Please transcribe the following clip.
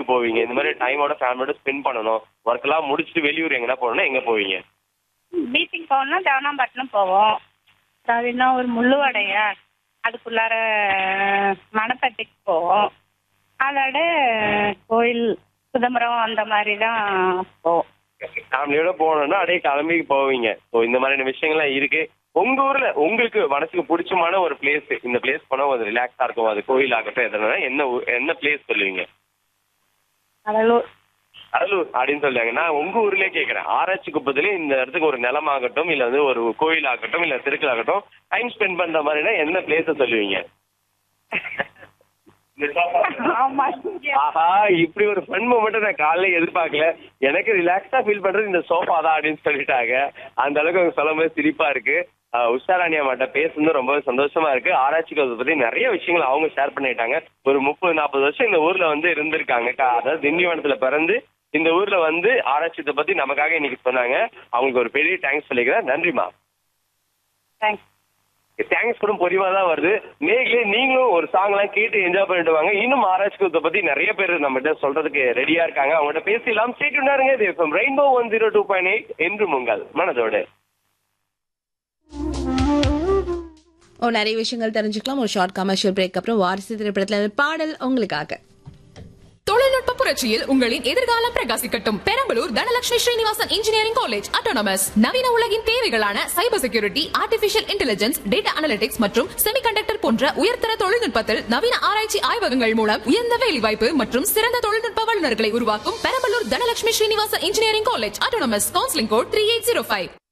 போவீங்க இந்த மாதிரி டைமோட ஃபேமிலியோட ஸ்பெண்ட் பண்ணணும் ஒர்க் எல்லாம் முடிச்சுட்டு வெளியூர் எங்கன்னா போகணும்னா எங்க போவீங்க பீச்சுக்கு போகணும்னா தேவனாம்பட்டினம் போவோம் அது இன்னும் ஒரு முள்ளுவடைய அதுக்குள்ளார மணப்பட்டிக்கு போவோம் அதோட கோயில் சிதம்பரம் அந்த மாதிரி தான் போவோம் ஃபேமிலியோட போகணும்னா அப்படியே கிளம்பி போவீங்க ஸோ இந்த மாதிரியான விஷயங்கள்லாம் இருக்கு உங்க ஊர்ல உங்களுக்கு மனசுக்கு பிடிச்சமான ஒரு பிளேஸ் இந்த பிளேஸ் போனா ஒரு ரிலாக்ஸா இருக்கும் அது கோயில் ஆகட்டும் எதுனா என்ன ஊ- என்ன பிளேஸ் சொல்லுவீங்க கடலூர் கடலூர் அப்படின்னு சொல்லுவாங்க நான் உங்க ஊர்லயே கேக்குறேன் ஆராய்ச்சி குப்பத்துல இந்த இடத்துக்கு ஒரு நிலம் ஆகட்டும் இல்ல வந்து ஒரு கோயில் ஆகட்டும் இல்ல திருக்கல் ஆகட்டும் டைம் ஸ்பெண்ட் பண்ற மாதிரினா என்ன பிளேஸ் சொல்லுவீங்க ஆமா ஆஹா இப்படி ஒரு ஃபன் மூமெண்ட் நான் காலையில எதிர்பார்க்கல எனக்கு ரிலாக்ஸா ஃபீல் பண்றது இந்த சோஃபா தான் அப்படின்னு சொல்லிட்டாங்க அந்த அளவுக்கு அவங்க சொல்லும் போது சிரிப்பா இருக்கு ஆஹ் உஷாராணி அம்மாட்ட பேசுனது ரொம்ப சந்தோஷமா இருக்கு ஆராய்ச்சி கவுதை பத்தி நிறைய விஷயங்கள் அவங்க ஷேர் பண்ணிட்டாங்க ஒரு முப்பது நாற்பது வருஷம் இந்த ஊர்ல வந்து இருந்திருக்காங்க கா- அதாவது திண்டிவனத்துல பிறந்து இந்த ஊர்ல வந்து ஆராய்ச்சியத்தை பத்தி நமக்காக இன்னைக்கு சொன்னாங்க அவங்களுக்கு ஒரு பெரிய தேங்க்ஸ் சொல்லிக்கிறேன் நன்றிமா தேங்க்ஸ் தேங்க்ஸ் கூட பொறிவா தான் வருது நேர்களே நீங்களும் ஒரு சாங் எல்லாம் கேட்டு என்ஜாய் பண்ணிட்டு வாங்க இன்னும் ஆராய்ச்சி குத்தை பத்தி நிறைய பேர் நம்மகிட்ட சொல்றதுக்கு ரெடியா இருக்காங்க அவங்ககிட்ட பேசலாம் ஸ்டேட் உண்டாருங்க இது rainbow one zero two point eight என்று உங்கள் மனதோடு ஓ நிறைய விஷயங்கள் தெரிஞ்சுக்கலாம் ஒரு ஷார்ட் கமர்ஷியல் பிரேக் அப்புறம் வாரிசு திரைப்படத்துல இருந்து பாடல் உங்களுக்காக தொழில்நுட்ப புரட்சியில் உங்களின் எதிர்காலம் பிரகாசிக்கட்டும் Perambalur Dhanalakshmi Srinivasan engineering college autonomous நவீன உலகின் தேவைகளான cyber security artificial intelligence data analytics மற்றும் செமிகண்டக்டர் போன்ற உயர்தர தொழில்நுட்பத்தில் நவீன ஆராய்ச்சி ஆய்வகங்கள் மூலம் உயர்ந்த வேலைவாய்ப்பு மற்றும் சிறந்த தொழில்நுட்ப வல்லுநர்களை உருவாக்கும் Perambalur Dhanalakshmi Srinivasan engineering college autonomous counselling code three eight zero five